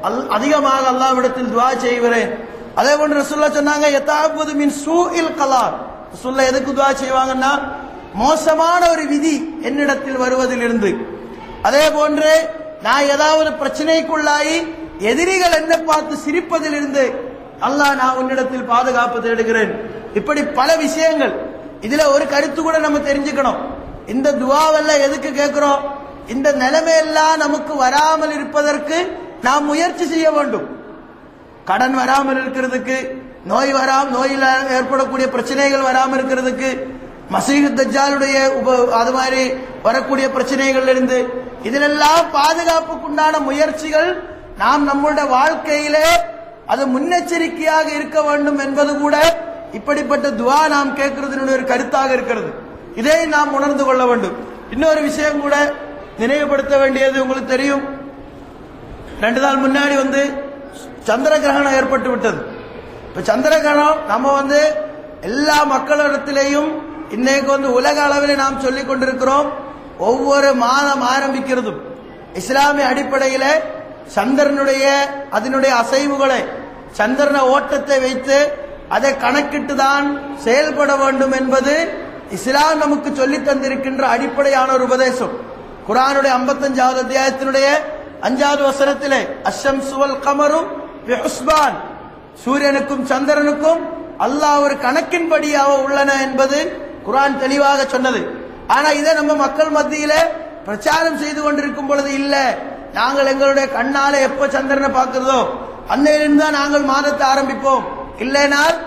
அல்- அதிகமாக அல்லாவிடத்தில் துவா செய்கிறேன் அதே போன்று ரசூல்லா சொன்னாங்க எத்தாபுது மின் சூஇல் கலார் ரசூல்லா எதுக்கு துவா செய்வாங்கன்னா மோசமான ஒரு விதி என்னிடத்தில் வருவதிலிருந்து அதே போன்று நான் ஏதாவது பிரச்சனைக்குள்ளாகி எதிரிகள் என்ன பார்த்து சிரிப்பதிலிருந்து அல்லாஹ் நான் உன்னிடத்தில் பாதுகாப்பு தேடுகிறேன் இப்படி பல விஷயங்கள் இதுல ஒரு கருத்து கூட நம்ம தெரிஞ்சுக்கணும் இந்த துவாவெல்லாம் எதுக்கு கேட்கிறோம் இந்த நிலைமையெல்லாம் நமக்கு வராமல் இருப்பதற்கு நாம் முயற்சி செய்ய வேண்டும் கடன் வராமல் இருக்கிறதுக்கு நோய் வராம நோயில் ஏற்படக்கூடிய பிரச்சனைகள் வராமல் இருக்கிறதுக்கு மசீஹ் தஜ்ஜாலுடைய உப அது மாதிரி வரக்கூடிய பிரச்சனைகள் இருந்து இதிலெல்லாம் பாதுகாப்புக்குண்டான முயற்சிகள் நாம் நம்முடைய வாழ்க்கையிலே அது முன்னெச்சரிக்கையாக இருக்க வேண்டும் என்பது கூட இப்படிப்பட்ட துவா நாம் கேட்கறதுனுடைய ஒரு கருத்தாக இருக்கிறது இதை நாம் உணர்ந்து கொள்ள வேண்டும் இன்னொரு விஷயம் கூட நினைவுபடுத்த வேண்டியது உங்களுக்கு தெரியும் ரெண்டு நாள் முன்னாடி வந்து சந்திர கிரகணம் ஏற்பட்டு விட்டது இப்ப சந்திர கிரகணம் நம்ம வந்து எல்லா மக்களிடத்திலேயும் இன்னைக்கு வந்து உலக அளவில் நாம் சொல்லிக் கொண்டிருக்கிறோம் ஒவ்வொரு மாதம் ஆரம்பிக்கிறதும் இஸ்லாமிய அடிப்படையில சந்திரனுடைய அதனுடைய அசைவுகளை சந்திரன ஓட்டத்தை வைத்து அதை கணக்கிட்டு தான் செயல்பட வேண்டும் என்பது இஸ்லாம் நமக்கு சொல்லித் தந்திருக்கின்ற அடிப்படையான ஒரு உபதேசம் குரானுடைய 55வது அத்தியாயத்தினுடைய அஞ்சாவது வசனத்திலே அஷம் சுவல் கமரும் ஹுஸ்பான் சூரியனுக்கும் சந்திரனுக்கும் அல்லாஹ் ஒரு கணக்கின்படியாக உள்ளன என்பது குரான் தெளிவாக சொன்னது ஆனா இதை நம்ம மக்கள் மத்தியில பிரச்சாரம் செய்து கொண்டிருக்கும் பொழுது இல்ல நாங்கள் எங்களுடைய கண்ணால எப்ப சந்திரனை பார்க்கிறதோ அன்னையிலிருந்து தான் நாங்கள் மாதத்தை ஆரம்பிப்போம் இல்லைனால்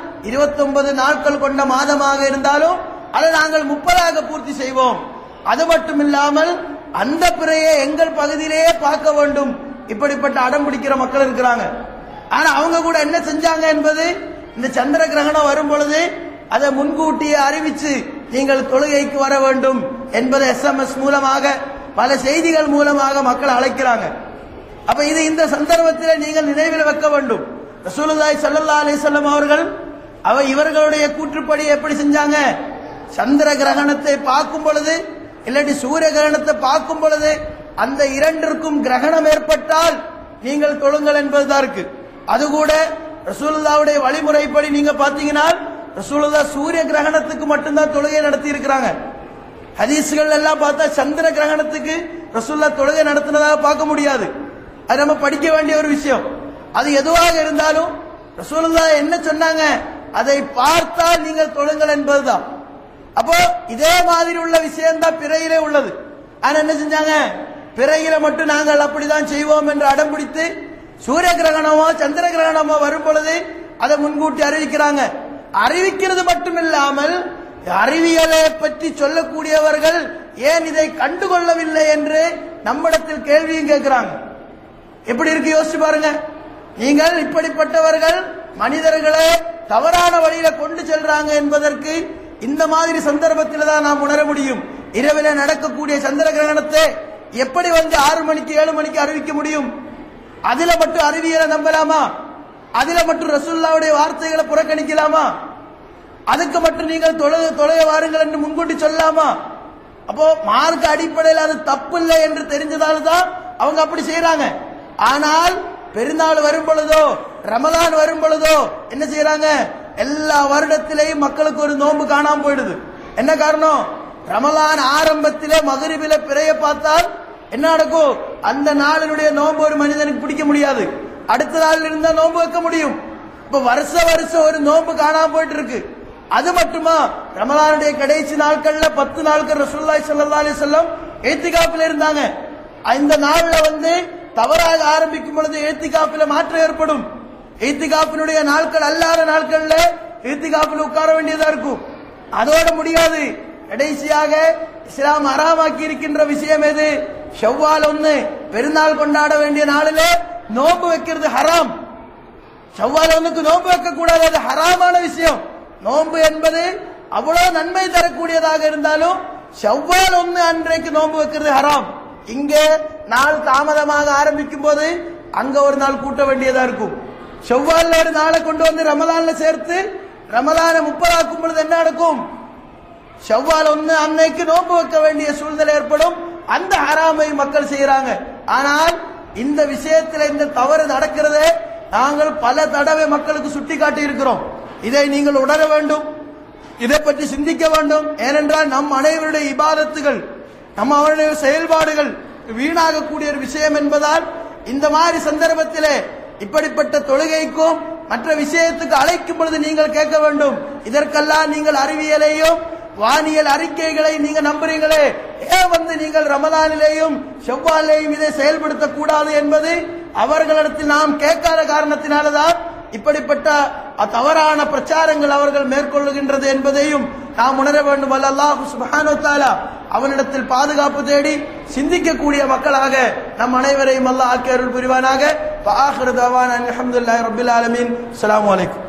29 நாட்கள் கொண்ட மாதமாக இருந்தாலும் அதை நாங்கள் முப்பதாக பூர்த்தி செய்வோம் அது மட்டும் இல்லாமல் அந்த பிறையை எங்கள் பகுதியிலேயே பார்க்க வேண்டும் இப்படிப்பட்ட அடம் பிடிக்கிற மக்கள் இருக்கிறாங்க ஆனா அவங்க கூட என்ன செஞ்சாங்க என்பது இந்த சந்திர கிரகணம் வரும் பொழுது அதை முன்கூட்டியே அறிவிச்சு நீங்கள் தொழுகைக்கு வர வேண்டும் என்பதை எஸ்எம்எஸ் மூலமாக பல செய்திகள் மூலமாக மக்கள் அழைக்கிறாங்க அப்ப இது இந்த சந்தர்ப்பத்தில் நீங்கள் நினைவில் வைக்க வேண்டும் ரசூலுல்லாஹி ஸல்லல்லாஹு அலைஹி வஸல்லம் அவர்கள் அவ இவர்களுடைய கூற்றுப்படி எப்படி செஞ்சாங்க சந்திர கிரகணத்தை பார்க்கும் பொழுது இல்லாட்டி சூரிய கிரகணத்தை பார்க்கும் பொழுது அந்த இரண்டிற்கும் கிரகணம் ஏற்பட்டால் நீங்கள் தொழுங்கள் என்பதுதான் இருக்கு அது கூட ரசூலுல்லாவுடைய வழிமுறைப்படி நீங்க பாத்தீங்கன்னா ரசூலுல்லா சூரிய கிரகணத்துக்கு மட்டும்தான் தொழுகை நடத்தி இருக்கிறாங்க ஹதீஸ்கள் எல்லாம் பார்த்தா சந்திர கிரகணத்துக்கு ரசூல்லா தொழுகை நடத்தினதாக பார்க்க முடியாது அது நம்ம படிக்க வேண்டிய ஒரு விஷயம் அது எதுவாக இருந்தாலும் ரசூலுல்லா என்ன சொன்னாங்க அதை பார்த்தால் நீங்கள் தொழுங்கள் என்பதுதான் அப்போ இதே மாதிரி உள்ள விஷயம் தான் பிறையிலே உள்ளது ஆனா என்ன செஞ்சாங்க பிறையில மட்டும் நாங்கள் அப்படிதான் செய்வோம் என்று அடம் பிடித்து சூரிய கிரகணமோ சந்திர கிரகணமோ வரும் பொழுது அதை முன்கூட்டி அறிவிக்கிறாங்க அறிவிக்கிறது மட்டும் இல்லாமல் அறிவியலை பற்றி சொல்லக்கூடியவர்கள் ஏன் இதை கண்டுகொள்ளவில்லை என்று நம்மிடத்தில் கேள்வியும் கேட்கிறாங்க எப்படி இருக்கு யோசிச்சு பாருங்க நீங்கள் இப்படிப்பட்டவர்கள் மனிதர்களை தவறான வழியில கொண்டு செல்றாங்க என்பதற்கு இந்த மாதிரி சந்தர்ப்பத்தில் தான் நாம் உணர முடியும் இரவில நடக்கக்கூடிய சந்திர கிரகணத்தை எப்படி வந்து ஆறு மணிக்கு ஏழு மணிக்கு அறிவிக்க முடியும் அதுல மட்டும் அறிவியலை நம்பலாமா அதுல மட்டும் ரசூல்லாவுடைய வார்த்தைகளை புறக்கணிக்கலாமா அதுக்கு மட்டும் நீங்கள் தொலை தொலைய வாருங்கள் என்று முன்கூட்டி சொல்லலாமா அப்போ மார்க்க அடிப்படையில் அது தப்பு இல்லை என்று தெரிஞ்சதால தான் அவங்க அப்படி செய்யறாங்க ஆனால் பெருநாள் வரும் பொழுதோ ரமலான் வரும் பொழுதோ என்ன செய்யறாங்க எல்லா வருடத்திலேயும் மக்களுக்கு ஒரு நோன்பு காணாம போயிடுது என்ன காரணம் ரமலான் ஆரம்பத்திலே மகரிபில பிறைய பார்த்தால் என்ன நடக்கும் அந்த நாளினுடைய நோன்பு ஒரு மனிதனுக்கு பிடிக்க முடியாது அடுத்த நாள் இருந்தா நோன்பு வைக்க முடியும் இப்ப வருஷ வருஷம் ஒரு நோன்பு காணாம போயிட்டு இருக்கு அது மட்டுமா ரமலானுடைய கடைசி நாட்கள்ல பத்து நாட்கள் ரசூலுல்லாஹி ஸல்லல்லாஹு அலைஹி வஸல்லம் ஏத்திகாப்பில் இருந்தாங்க இந்த நாள்ல வந்து தவறாக ஆரம்பிக்கும் பொழுது ஏத்திகாப்பில மாற்றம் ஏற்படும் ஏத்திகாப்பினுடைய நாட்கள் அல்லாத நாட்கள்ல ஏத்திகாப்பில் உட்கார வேண்டியதா இருக்கும் அதோட முடியாது கடைசியாக இஸ்லாம் அறாமாக்கி இருக்கின்ற விஷயம் எது செவ்வால் ஒண்ணு பெருநாள் கொண்டாட வேண்டிய நாளில நோன்பு வைக்கிறது ஹராம் செவ்வால் ஒண்ணுக்கு நோன்பு வைக்க கூடாது அது ஹராமான விஷயம் நோன்பு என்பது அவ்வளவு நன்மை தரக்கூடியதாக இருந்தாலும் செவ்வால் ஒண்ணு அன்றைக்கு நோன்பு வைக்கிறது ஹராம் இங்க நாள் தாமதமாக ஆரம்பிக்கும் போது அங்க ஒரு நாள் கூட்ட வேண்டியதா இருக்கும் செவ்வால்ல ஒரு நாளை கொண்டு வந்து ரமலான்ல சேர்த்து ரமலான முப்பதாக்கும் பொழுது என்ன நடக்கும் செவ்வால் ஒண்ணு அன்னைக்கு நோன்பு வைக்க வேண்டிய சூழ்நிலை ஏற்படும் அந்த ஹராமை மக்கள் செய்யறாங்க ஆனால் இந்த விஷயத்தில் இந்த தவறு நடக்கிறதே நாங்கள் பல தடவை மக்களுக்கு சுட்டி காட்டி இருக்கிறோம் இதை நீங்கள் உணர வேண்டும் இதை பற்றி சிந்திக்க வேண்டும் ஏனென்றால் நம் அனைவருடைய இபாதத்துகள் நம்ம அவருடைய செயல்பாடுகள் வீணாகக்கூடிய ஒரு விஷயம் என்பதால் இந்த மாதிரி சந்தர்ப்பத்திலே இப்படிப்பட்ட தொழுகைக்கும் மற்ற விஷயத்துக்கு அழைக்கும் பொழுது நீங்கள் கேட்க வேண்டும் இதற்கெல்லாம் நீங்கள் அறிவியலையும் வானியல் அறிக்கைகளை நீங்க நம்புறீங்களே ஏன் வந்து நீங்கள் ரமதானிலேயும் செவ்வாயிலேயும் இதை செயல்படுத்த கூடாது என்பது அவர்களிடத்தில் நாம் கேட்காத காரணத்தினாலதான் இப்படிப்பட்ட தவறான பிரச்சாரங்கள் அவர்கள் மேற்கொள்ளுகின்றது என்பதையும் நாம் உணர வேண்டும் அல்ல அல்லாஹு சுப்ஹானஹு வ தஆலா அவனிடத்தில் பாதுகாப்பு தேடி சிந்திக்கக்கூடிய மக்களாக நம் அனைவரையும் அல்லாஹ் ஆக்கி அருள் புரிவானாக ஆஹிரு தவான் அல்ஹம்துலில்லாஹி ரப்பில் ஆலமீன் அஸ்ஸலாமு அலைக்கும்